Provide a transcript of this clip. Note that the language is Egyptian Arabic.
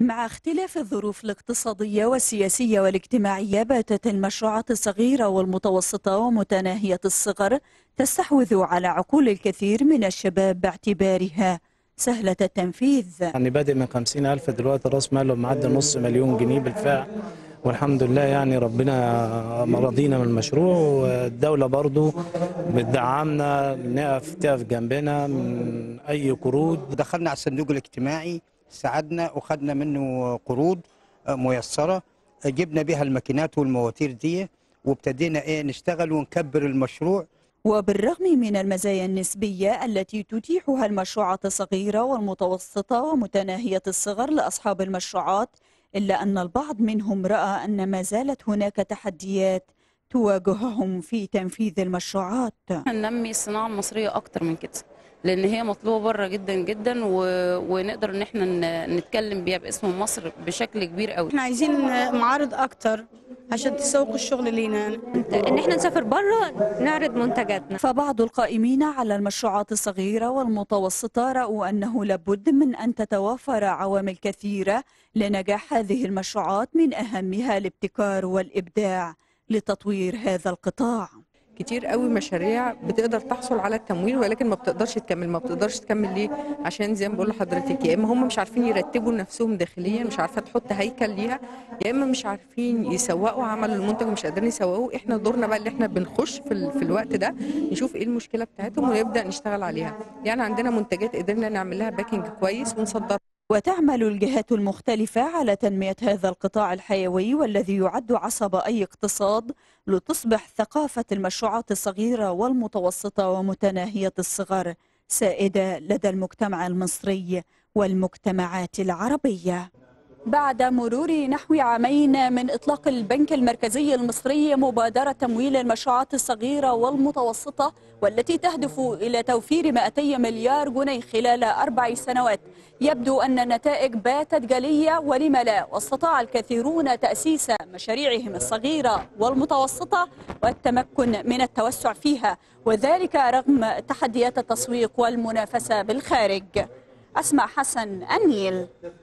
مع اختلاف الظروف الاقتصادية والسياسية والاجتماعية باتت المشروعات الصغيرة والمتوسطة ومتناهية الصغر تستحوذ على عقول الكثير من الشباب باعتبارها سهلة التنفيذ يعني بادئ من 50 ألف دلوقتي راس ماله معدي نص مليون جنيه بالفعل والحمد لله يعني ربنا مرضينا من المشروع والدولة برضو بتدعمنا نقف تقف جنبنا من أي قروض دخلنا على الصندوق الاجتماعي ساعدنا وخدنا منه قروض ميسرة جبنا بها الماكينات والمواتير دي وابتدينا ايه نشتغل ونكبر المشروع وبالرغم من المزايا النسبية التي تتيحها المشروعات الصغيرة والمتوسطة ومتناهية الصغر لأصحاب المشروعات إلا أن البعض منهم رأى أن ما زالت هناك تحديات تواجههم في تنفيذ المشروعات هننمي الصناعه المصريه اكتر من كده لان هي مطلوبه بره جدا جدا و... ونقدر ان احنا ن- نتكلم بيها باسم مصر بشكل كبير قوي احنا عايزين معارض اكتر عشان تسوقوا الشغل لينا ان احنا نسافر بره نعرض منتجاتنا فبعض القائمين على المشروعات الصغيرة والمتوسطة رأوا أنه لابد من أن تتوافر عوامل كثيرة لنجاح هذه المشروعات من أهمها الابتكار والإبداع لتطوير هذا القطاع كتير قوي مشاريع بتقدر تحصل على التمويل ولكن ما بتقدرش تكمل ما بتقدرش تكمل ليه عشان زي ما بقول لحضرتك يا اما هم مش عارفين يرتبوا نفسهم داخليا مش عارفه تحط هيكل ليها يا اما مش عارفين يسوقوا عملوا المنتج ومش قادرين يسوقوه احنا دورنا بقى اللي احنا بنخش في, ال... في الوقت ده نشوف ايه المشكله بتاعتهم ونبدا نشتغل عليها يعني عندنا منتجات قدرنا نعمل لها باكينج كويس ونصدرها وتعمل الجهات المختلفة على تنمية هذا القطاع الحيوي والذي يعد عصب أي اقتصاد لتصبح ثقافة المشروعات الصغيرة والمتوسطة ومتناهية الصغر سائدة لدى المجتمع المصري والمجتمعات العربية بعد مرور نحو عامين من إطلاق البنك المركزي المصري مبادرة تمويل المشروعات الصغيرة والمتوسطة والتي تهدف إلى توفير 200 مليار جنيه خلال أربع سنوات يبدو أن النتائج باتت جلية ولم لا واستطاع الكثيرون تأسيس مشاريعهم الصغيرة والمتوسطة والتمكن من التوسع فيها وذلك رغم تحديات التسويق والمنافسة بالخارج أسمع حسن النيل